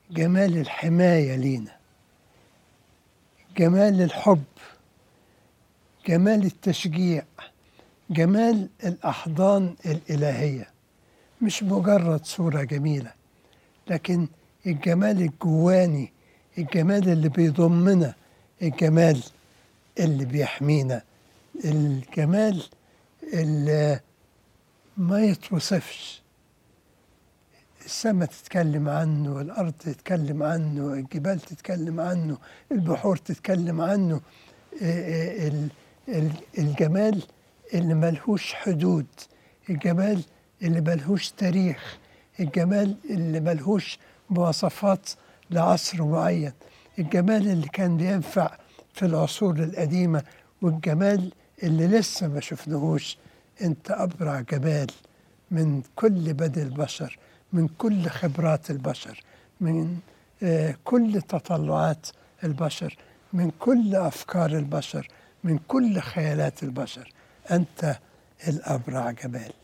جمال الحماية لينا جمال الحب جمال التشجيع جمال الأحضان الإلهية مش مجرد صورة جميلة لكن الجمال الجواني الجمال اللي بيضمنا الجمال اللي بيحمينا الجمال اللي ما يتوصفش السماء تتكلم عنه الأرض تتكلم عنه الجبال تتكلم عنه البحور تتكلم عنه آه، ال- ال- الجمال اللي ملهوش حدود الجمال اللي ملهوش تاريخ الجمال اللي ملهوش مواصفات لعصر معين الجمال اللي كان بينفع في العصور القديمة والجمال اللي لسه ما شفناهوش انت أبرع جمال من كل بدء البشر من كل خبرات البشر من آه، كل تطلعات البشر من كل أفكار البشر من كل خيالات البشر أنت الأبرع جمال